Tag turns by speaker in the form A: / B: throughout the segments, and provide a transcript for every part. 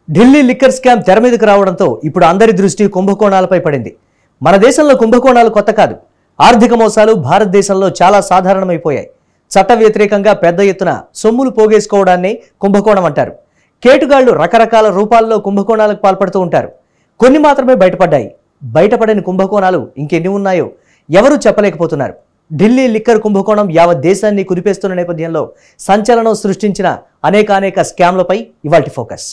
A: Delhi liquor scam తెర మీదకు రావడంతో ఇప్పుడు అందరి దృష్టి కుంభకోణాలపై పడింది మన దేశంలో కుంభకోణాలు కొత్త కాదు ఆర్థిక మోసాలు భారతదేశంలో చాలా సాధారణమైపోయాయి చట్ట వ్యతిరేకంగా పెద్ద ఎత్తున సొమ్ములు పోగేసుకోవడాన్నే కుంభకోణం అంటారు కేటుగాళ్లు రకరకాల రూపాల్లో కుంభకోణాలకు పాల్పడుతూ ఉంటారు కొన్ని మాత్రమే బయటపడ్డాయి బయటపడని కుంభకోణాలు ఇంకెన్ని ఉన్నాయో ఎవరూ చెప్పలేకపోతున్నారు ఢిల్లీ లిక్కర్ కుంభకోణం యావత్ దేశాన్ని కుదిపేస్తున్న నేపథ్యంలో సంచలనం సృష్టించిన అనేకానేక స్కామ్లపై ఇవాల్టి ఫోకస్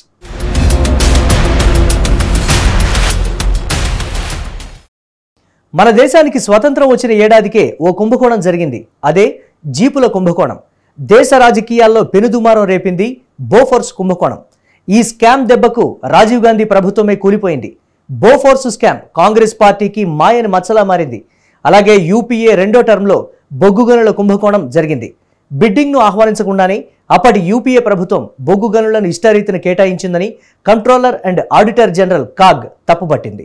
A: మన దేశానికి స్వతంత్రం వచ్చిన ఏడాదికే ఓ కుంభకోణం జరిగింది అదే జీపుల కుంభకోణం దేశ రాజకీయాల్లో పెనుదుమారం రేపింది బోఫోర్స్ కుంభకోణం ఈ స్కామ్ దెబ్బకు రాజీవ్ గాంధీ ప్రభుత్వమే కూలిపోయింది బోఫోర్స్ స్కామ్ కాంగ్రెస్ పార్టీకి మాయని మచ్చలా మారింది అలాగే యూపీఏ రెండో టర్మ్లో బొగ్గు గనుల కుంభకోణం జరిగింది బిడ్డింగ్ను ఆహ్వానించకుండానే అప్పటి యూపీఏ ప్రభుత్వం బొగ్గు గనులను ఇష్టారీతిని కేటాయించిందని controller and auditor general CAG తప్పుపట్టింది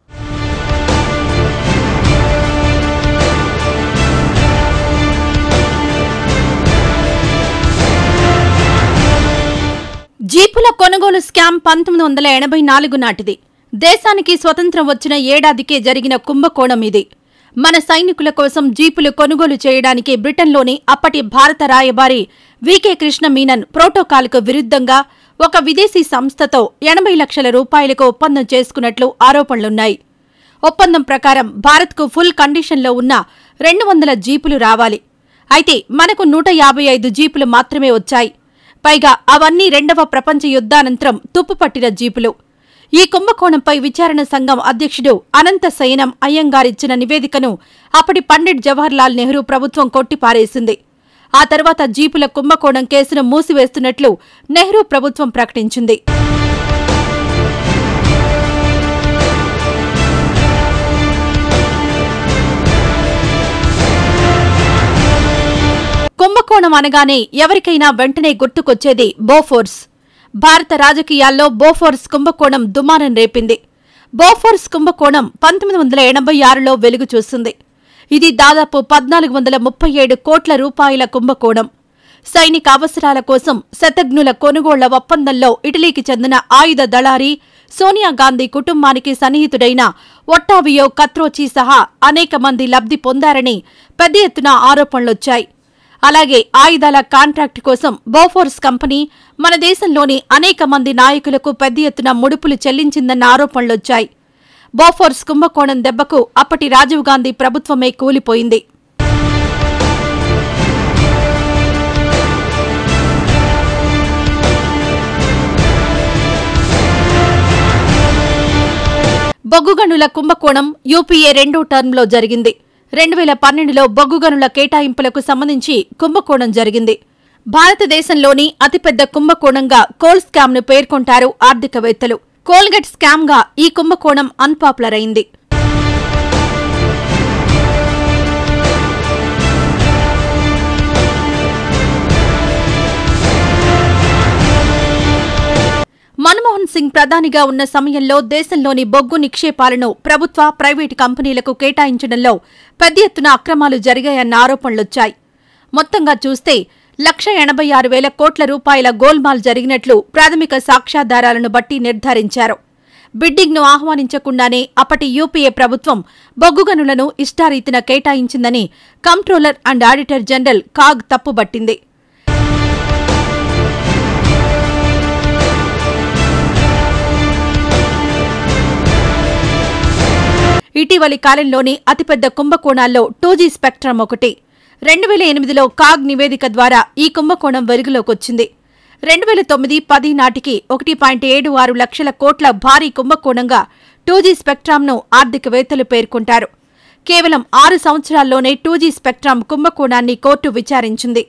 B: జీపుల కొనుగోలు స్కామ్ పంతొమ్మిది వందల ఎనభై నాలుగు నాటిది దేశానికి స్వతంత్రం వచ్చిన ఏడాదికే జరిగిన కుంభకోణం ఇది మన సైనికుల కోసం జీపులు కొనుగోలు చేయడానికి బ్రిటన్లోని అప్పటి భారత రాయబారి వికే కృష్ణ మీనన్ ప్రోటోకాల్కు విరుద్ధంగా ఒక విదేశీ సంస్థతో ఎనభై లక్షల రూపాయలకు ఒప్పందం చేసుకున్నట్లు ఆరోపణలున్నాయి ఒప్పందం ప్రకారం భారత్కు ఫుల్ కండిషన్లో ఉన్న రెండు వందల జీపులు రావాలి అయితే మనకు నూట యాభై ఐదు జీపులు మాత్రమే వచ్చాయి పైగా అవన్నీ రెండవ ప్రపంచ యుద్ధానంతరం తుప్పుపట్టిన జీపులు ఈ కుంభకోణంపై విచారణ సంఘం అధ్యక్షుడు అనంత శయనం అయ్యంగారిచ్చిన నివేదికను అప్పటి పండిట్ జవహర్లాల్ నెహ్రూ ప్రభుత్వం కొట్టిపారేసింది ఆ తర్వాత జీపుల కుంభకోణం కేసును మూసివేస్తున్నట్లు నెహ్రూ ప్రభుత్వం ప్రకటించింది కుంభకోణం అనగానే ఎవరికైనా వెంటనే గుర్తుకొచ్చేది బోఫోర్స్ భారత రాజకీయాల్లో బోఫోర్స్ కుంభకోణం దుమారం రేపింది బోఫోర్స్ కుంభకోణం పంతొమ్మిది వందల ఎనభై ఆరులో వెలుగు చూసింది ఇది దాదాపు పద్నాలుగు వందల ముప్పై ఏడు కోట్ల రూపాయల కుంభకోణం సైనిక అవసరాల కోసం శతఘ్నుల కొనుగోళ్ల ఒప్పందంలో ఇటలీకి చెందిన ఆయుధ దళారి సోనియా గాంధీ కుటుంబానికి సన్నిహితుడైన ఒట్టావియో కత్రోచి సహా అనేక మంది లబ్ధి పొందారని పెద్ద ఎత్తున ఆరోపణలొచ్చాయి అలాగే ఆయుధాల కాంట్రాక్ట్ కోసం బోఫోర్స్ కంపెనీ మన దేశంలోని అనేక మంది నాయకులకు పెద్ద ఎత్తున ముడుపులు చెల్లించిందన్న ఆరోపణలొచ్చాయి బోఫోర్స్ కుంభకోణం దెబ్బకు అప్పటి రాజీవ్ గాంధీ ప్రభుత్వమే కూలిపోయింది బొగ్గుగనుల కుంభకోణం యూపీఏ రెండో టర్మ్లో జరిగింది రెండు వేల పన్నెండులో బొగ్గుగనుల కేటాయింపులకు సంబంధించి కుంభకోణం జరిగింది భారతదేశంలోని అతిపెద్ద కుంభకోణంగా కోల్ స్కామ్ను పేర్కొంటారు ఆర్థికవేత్తలు కోల్గేట్ స్కామ్గా ఈ కుంభకోణం అన్పాపులర్ అయింది మన్మోహన్ సింగ్ ప్రధానిగా ఉన్న సమయంలో దేశంలోని బొగ్గు నిక్షేపాలను ప్రభుత్వ ప్రైవేటు కంపెనీలకు కేటాయించడంలో పెద్ద ఎత్తున అక్రమాలు జరిగాయన్న ఆరోపణలొచ్చాయి మొత్తంగా చూస్తే లక్ష ఎనభై ఆరు వేల కోట్ల రూపాయల గోల్మాల్ జరిగినట్లు ప్రాథమిక సాక్ష్యాధారాలను బట్టి నిర్ధారించారు బిడ్డింగ్ను ఆహ్వానించకుండానే అప్పటి యూపీఏ ప్రభుత్వం బొగ్గు గనులను ఇష్టారీతిన కేటాయించిందని controller and auditor general CAG తప్పుబట్టింది ఇటీవలి కాలంలోని అతిపెద్ద కుంభకోణాల్లో టూజీ స్పెక్ట్రమ్ ఒకటి రెండు వేల ఎనిమిదిలో కాగ్ నివేదిక ద్వారా ఈ కుంభకోణం వెలుగులోకొచ్చింది రెండు వేల తొమ్మిది పది నాటికి ఒకటి పాయింట్ ఏడు ఆరు లక్షల కోట్ల భారీ కుంభకోణంగా టూజీ స్పెక్ట్రామ్ను ఆర్థికవేత్తలు పేర్కొంటారు కేవలం ఆరు సంవత్సరాల్లోనే టూజీ స్పెక్ట్రామ్ కుంభకోణాన్ని కోర్టు విచారించింది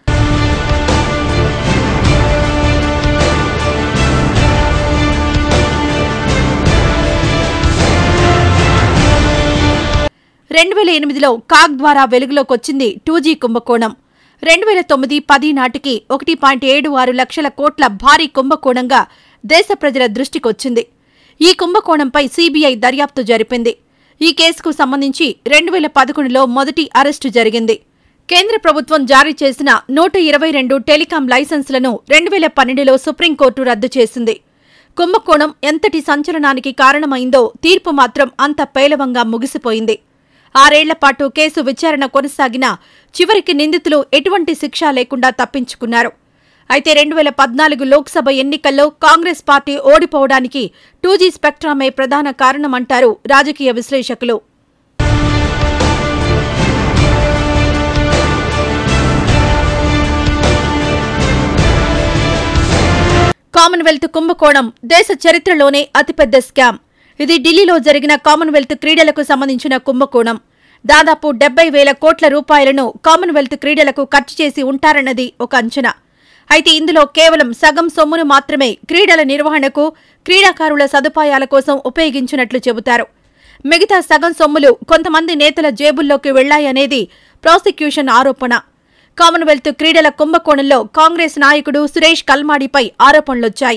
B: రెండు వేల ఎనిమిదిలో కాగ్ ద్వారా వెలుగులోకొచ్చింది టూజీ కుంభకోణం రెండు వేల తొమ్మిది పది నాటికి ఒకటి పాయింట్ ఏడు ఆరు లక్షల కోట్ల భారీ కుంభకోణంగా దేశ ప్రజల దృష్టికొచ్చింది ఈ కుంభకోణంపై సీబీఐ దర్యాప్తు జరిపింది ఈ కేసుకు సంబంధించి రెండు వేల పదకొండులో మొదటి అరెస్టు జరిగింది కేంద్ర ప్రభుత్వం జారీ చేసిన నూట ఇరవై రెండు టెలికాం లైసెన్సులను రెండు వేల పన్నెండులో సుప్రీంకోర్టు రద్దు చేసింది కుంభకోణం ఎంతటి సంచలనానికి కారణమైందో తీర్పు మాత్రం అంత పేలవంగా ముగిసిపోయింది ఆరేళ్ల పాటు కేసు విచారణ కొనసాగినా చివరికి నిందితులు ఎటువంటి శిక్ష లేకుండా తప్పించుకున్నారు అయితే రెండు వేల పద్నాలుగు లోక్సభ ఎన్నికల్లో కాంగ్రెస్ పార్టీ ఓడిపోవడానికి టూజీ స్పెక్ట్రామే ప్రధాన కారణమంటారు రాజకీయ విశ్లేషకులు కామన్వెల్త్ కుంభకోణం దేశ చరిత్రలోనే అతిపెద్ద స్కామ్ ఇది ఢిల్లీలో జరిగిన కామన్వెల్త్ క్రీడలకు సంబంధించిన కుంభకోణం దాదాపు డెబ్బై వేల కోట్ల రూపాయలను కామన్వెల్త్ క్రీడలకు ఖర్చు చేసి ఉంటారన్నది ఒక అంచనా అయితే ఇందులో కేవలం సగం సొమ్మును మాత్రమే క్రీడల నిర్వహణకు క్రీడాకారుల సదుపాయాల కోసం ఉపయోగించినట్లు చెబుతారు మిగతా సగం సొమ్ములు కొంతమంది నేతల జేబుల్లోకి వెళ్లాయనేది ప్రాసిక్యూషన్ ఆరోపణ కామన్వెల్త్ క్రీడల కుంభకోణంలో కాంగ్రెస్ నాయకుడు సురేష్ కల్మాడిపై ఆరోపణలొచ్చాయి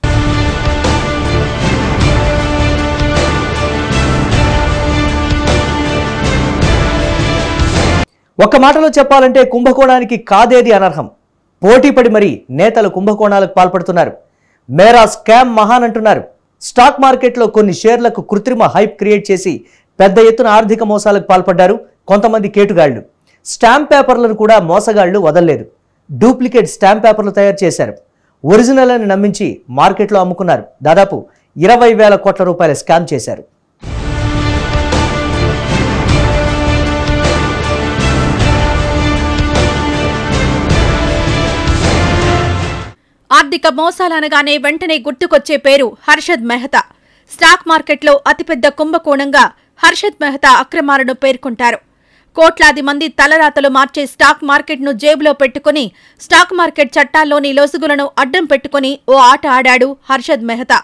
A: ఒక్క మాటలో చెప్పాలంటే కుంభకోణానికి కాదేది అనర్హం పోటీపడి మరి నేతలు కుంభకోణాలకు పాల్పడుతున్నారు మేరా స్కామ్ మహాన్ అంటున్నారు స్టాక్ మార్కెట్లో కొన్ని షేర్లకు కృత్రిమ హైప్ క్రియేట్ చేసి పెద్ద ఎత్తున ఆర్థిక మోసాలకు పాల్పడ్డారు కొంతమంది కేటుగాళ్లు స్టాంప్ పేపర్లను కూడా మోసగాళ్లు వదలలేదు డూప్లికేట్ స్టాంప్ పేపర్లు తయారు చేశారు ఒరిజినల్ అని నమ్మించి మార్కెట్లో అమ్ముకున్నారు దాదాపు ఇరవై వేల కోట్ల రూపాయల స్కామ్ చేశారు
B: ఆర్థిక మోసాలనగానే వెంటనే గుర్తుకొచ్చే పేరు హర్షద్ మెహతా స్టాక్ మార్కెట్లో అతిపెద్ద కుంభకోణంగా హర్షద్ మెహతా అక్రమాలను పేర్కొంటారు కోట్లాది మంది తలరాతలు మార్చే స్టాక్ మార్కెట్ను జేబులో పెట్టుకుని స్టాక్ మార్కెట్ చట్టాల్లోని లొసుగులను అడ్డం పెట్టుకుని ఓ ఆట ఆడాడు హర్షద్ మెహతా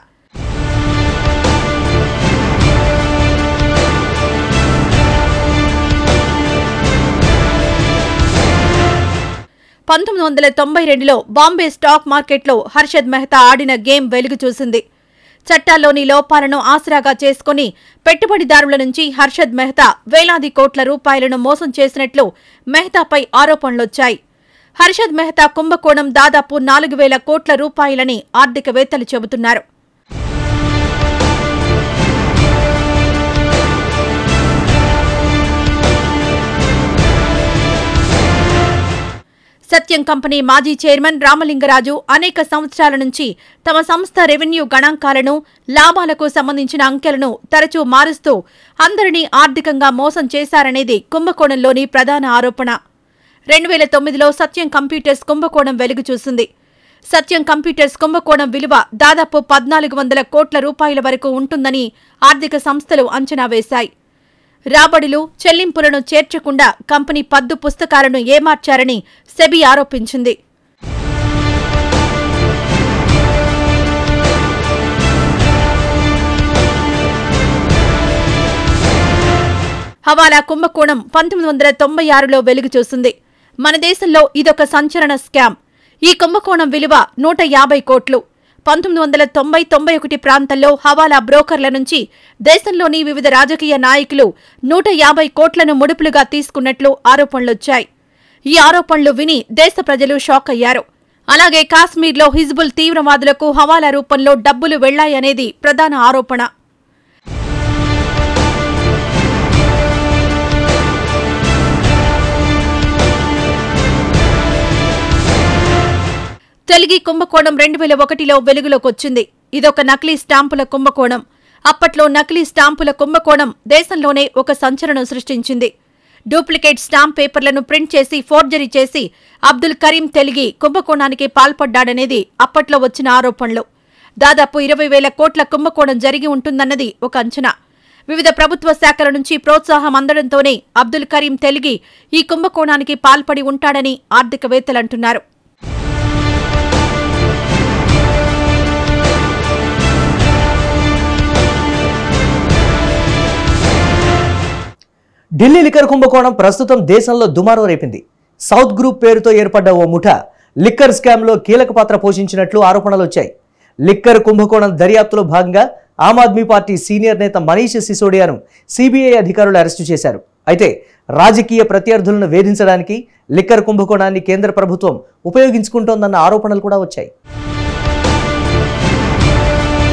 B: పంతొమ్మిది వందల తొంభై రెండులో బాంబే స్టాక్ మార్కెట్లో హర్షద్ మెహతా ఆడిన గేమ్ వెలుగు చూసింది చట్టాల్లోని లోపాలను ఆసరాగా చేసుకుని పెట్టుబడిదారుల నుంచి హర్షద్ మెహతా వేలాది కోట్ల రూపాయలను మోసం చేసినట్లు మెహతాపై ఆరోపణలొచ్చాయి హర్షద్ మెహతా కుంభకోణం దాదాపు నాలుగు వేల కోట్ల రూపాయలని ఆర్థికవేత్తలు చెబుతున్నారు సత్యం కంపెనీ మాజీ చైర్మన్ రామలింగరాజు అనేక సంవత్సరాల నుంచి తమ సంస్థ రెవెన్యూ గణాంకాలను లాభాలకు సంబంధించిన అంకెలను తరచూ మారుస్తూ అందరినీ ఆర్థికంగా మోసం చేశారనేది కుంభకోణంలోని ప్రధాన ఆరోపణ రెండు వేల తొమ్మిదిలో సత్యం కంప్యూటర్స్ కుంభకోణం వెలుగు చూసింది సత్యం కంప్యూటర్స్ కుంభకోణం విలువ దాదాపు పద్నాలుగు వందల కోట్ల రూపాయల వరకు ఉంటుందని ఆర్థిక సంస్థలు అంచనా వేశాయి రాబడులు చెల్లింపులను చేర్చకుండా కంపెనీ పద్దు పుస్తకాలను ఏమార్చారని సెబీ ఆరోపించింది హవాలా కుంభకోణం పంతొమ్మిది వందల తొంభై ఆరులో వెలుగు చూసింది మన దేశంలో ఇదొక సంచలన స్కామ్ ఈ కుంభకోణం విలువ నూట యాభై కోట్లు పంతొమ్మిది వందల తొంభై తొంభై ఒకటి ప్రాంతంలో హవాలా బ్రోకర్ల నుంచి దేశంలోని వివిధ రాజకీయ నాయకులు నూట యాభై కోట్లను ముడుపులుగా తీసుకున్నట్లు ఆరోపణలొచ్చాయి ఈ ఆరోపణలు విని దేశ ప్రజలు షాక్ అయ్యారు అలాగే కాశ్మీర్లో హిజ్బుల్ తీవ్రవాదులకు హవాలా రూపంలో డబ్బులు వెళ్లాయనేది ప్రధాన ఆరోపణ తెలుగి కుంభకోణం రెండు వేల ఒకటిలో వెలుగులోకొచ్చింది ఇదొక నకిలీ స్టాంపుల కుంభకోణం అప్పట్లో నకిలీ స్టాంపుల కుంభకోణం దేశంలోనే ఒక సంచలనం సృష్టించింది డూప్లికేట్ స్టాంప్ పేపర్లను ప్రింట్ చేసి ఫోర్జరీ చేసి అబ్దుల్ కరీం తెలుగి కుంభకోణానికి పాల్పడ్డాడనేది అప్పట్లో వచ్చిన ఆరోపణలు దాదాపు ఇరవై వేల కోట్ల కుంభకోణం జరిగి ఉంటుందన్నది ఒక అంచనా వివిధ ప్రభుత్వ శాఖల నుంచి ప్రోత్సాహం అందడంతోనే అబ్దుల్ కరీం తెలుగి ఈ కుంభకోణానికి పాల్పడి ఉంటాడని ఆర్థికవేత్తలంటున్నారు
A: ఢిల్లీ లిక్కర్ కుంభకోణం ప్రస్తుతం దేశంలో దుమారం రేపింది సౌత్ గ్రూప్ పేరుతో ఏర్పడ్డ ఓ ముఠ లిక్కర్ స్కామ్లో కీలక పాత్ర పోషించినట్లు ఆరోపణలు వచ్చాయి లిక్కర్ కుంభకోణం దర్యాప్తులో భాగంగా ఆమ్ ఆద్మీ పార్టీ సీనియర్ నేత మనీష్ సిసోడియాను సిబిఐ అధికారులు అరెస్టు చేశారు అయితే రాజకీయ ప్రత్యర్థులను వేధించడానికి లిక్కర్ కుంభకోణాన్ని కేంద్ర ప్రభుత్వం ఉపయోగించుకుంటోందన్న ఆరోపణలు కూడా వచ్చాయి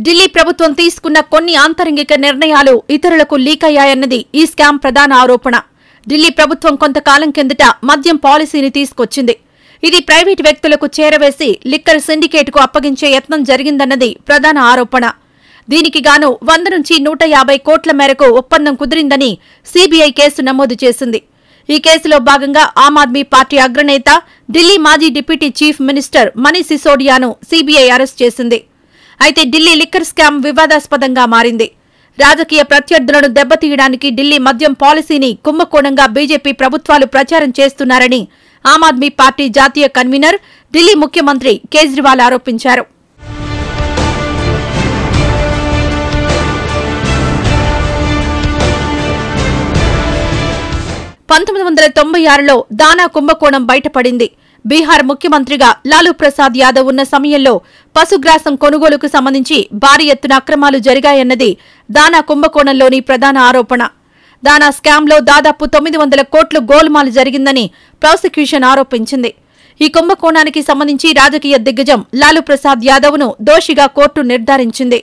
B: ఢిల్లీ ప్రభుత్వం తీసుకున్న కొన్ని ఆంతరంగిక నిర్ణయాలు ఇతరులకు లీక్ అయ్యాయన్నది ఈ స్కామ్ ప్రధాన ఆరోపణ ఢిల్లీ ప్రభుత్వం కొంతకాలం కిందట మద్యం పాలసీని తీసుకొచ్చింది ఇది ప్రైవేటు వ్యక్తులకు చేరవేసి లిక్కర్ సిండికేట్కు అప్పగించే యత్నం జరిగిందన్నది ప్రధాన ఆరోపణ దీనికి గాను వంద నుంచి నూట యాభై కోట్ల మేరకు ఒప్పందం కుదిరిందని సీబీఐ కేసు నమోదు చేసింది ఈ కేసులో భాగంగా ఆమ్ ఆద్మీ పార్టీ అగ్రనేత ఢిల్లీ మాజీ డిప్యూటీ చీఫ్ మినిస్టర్ మనీష్ సిసోడియాను సీబీఐ అరెస్ట్ చేసింది అయితే ఢిల్లీ లిక్కర్ స్కామ్ వివాదాస్పదంగా మారింది రాజకీయ ప్రత్యర్థులను దెబ్బతీయడానికి ఢిల్లీ మద్యం పాలసీని కుంభకోణంగా బీజేపీ ప్రభుత్వాలు ప్రచారం చేస్తున్నారని ఆమ్ ఆద్మీ పార్టీ జాతీయ కన్వీనర్ ఢిల్లీ ముఖ్యమంత్రి కేజ్రీవాల్ ఆరోపించారు పంతొమ్మిది వందల తొంభై ఆరులో దానా కుంభకోణం బయటపడింది బీహార్ ముఖ్యమంత్రిగా లాలూ ప్రసాద్ యాదవ్ ఉన్న సమయంలో పశుగ్రాసం కొనుగోలుకు సంబంధించి భారీ ఎత్తున అక్రమాలు జరిగాయన్నది దానా కుంభకోణంలోని ప్రధాన ఆరోపణ దానా స్కామ్లో దాదాపు తొమ్మిది వందల కోట్లు గోల్మాల్ జరిగిందని ప్రాసిక్యూషన్ ఆరోపించింది ఈ కుంభకోణానికి సంబంధించి రాజకీయ దిగ్గజం లాలూ ప్రసాద్ యాదవ్ను దోషిగా కోర్టు నిర్ధారించింది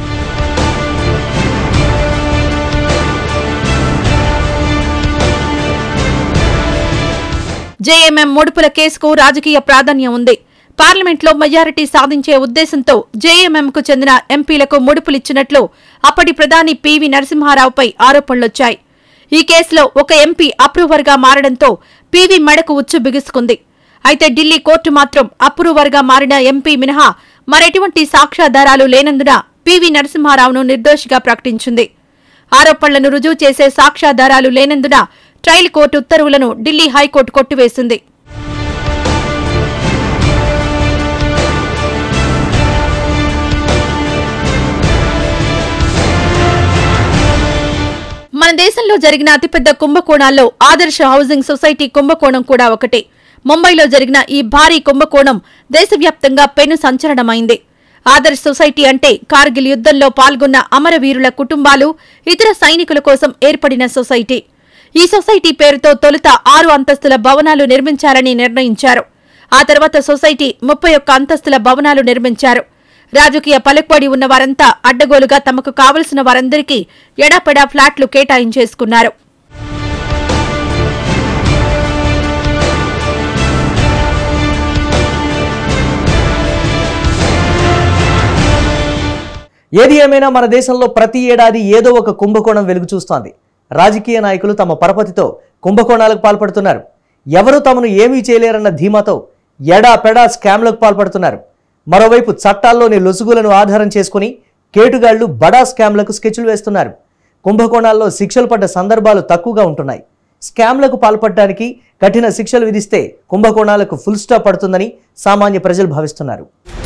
B: జేఎంఎం ముడుపుల కేసుకు రాజకీయ ప్రాధాన్యం ఉంది పార్లమెంట్లో మెజారిటీ సాధించే ఉద్దేశంతో జేఎంఎంకు చెందిన ఎంపీలకు ముడుపులిచ్చినట్లు అప్పటి ప్రధాని పివి నరసింహారావుపై ఆరోపణలొచ్చాయి ఈ కేసులో ఒక ఎంపీ అప్రూవర్గా మారడంతో పివి మెడకు ఉచ్చు బిగుసుకుంది అయితే ఢిల్లీ కోర్టు మాత్రం అప్రూవర్గా మారిన ఎంపీ మినహా మరెటువంటి సాక్ష్యాధారాలు లేనందున పివి నరసింహారావును నిర్దోషిగా ప్రకటించింది ఆరోపణలను రుజువు చేసే సాక్ష్యాధారాలు లేనందున ట్రయల్ కోర్టు ఉత్తర్వులను ఢిల్లీ హైకోర్టు కొట్టివేసింది మన దేశంలో జరిగిన అతిపెద్ద కుంభకోణాల్లో ఆదర్శ హౌసింగ్ సొసైటీ కుంభకోణం కూడా ఒకటి ముంబైలో జరిగిన ఈ భారీ కుంభకోణం దేశవ్యాప్తంగా పెను సంచలనమైంది ఆదర్శ్ సొసైటీ అంటే కార్గిల్ యుద్ధంలో పాల్గొన్న అమరవీరుల కుటుంబాలు ఇతర సైనికుల కోసం ఏర్పడిన సొసైటీ ఈ సొసైటీ పేరుతో తొలుత ఆరు అంతస్తుల భవనాలు నిర్మించాలని నిర్ణయించారు ఆ తర్వాత సొసైటీ ముప్పై ఒక్క అంతస్తుల భవనాలు నిర్మించారు రాజకీయ పలుకుబడి ఉన్న వారంతా అడ్డగోలుగా తమకు కావలసిన వారందరికీ ఎడాపెడా ఫ్లాట్లు కేటాయించేసుకున్నారు
A: ఏది ఏమైనా మన దేశంలో ప్రతి ఏడాది ఏదో ఒక కుంభకోణం వెలుగు చూస్తోంది రాజకీయ నాయకులు తమ పరపతితో కుంభకోణాలకు పాల్పడుతున్నారు ఎవరు తమను ఏమీ చేయలేరన్న ధీమాతో ఎడా పెడా స్కామ్లకు పాల్పడుతున్నారు మరోవైపు చట్టాల్లోని లొసుగులను ఆధారం చేసుకుని కేటుగాళ్లు బడా స్కామ్లకు స్కెచ్లు వేస్తున్నారు కుంభకోణాల్లో శిక్షలు పడ్డ సందర్భాలు తక్కువగా ఉంటున్నాయి స్కామ్లకు పాల్పడడానికి కఠిన శిక్షలు విధిస్తే కుంభకోణాలకు ఫుల్ స్టాప్ పడుతుందని సామాన్య ప్రజలు భావిస్తున్నారు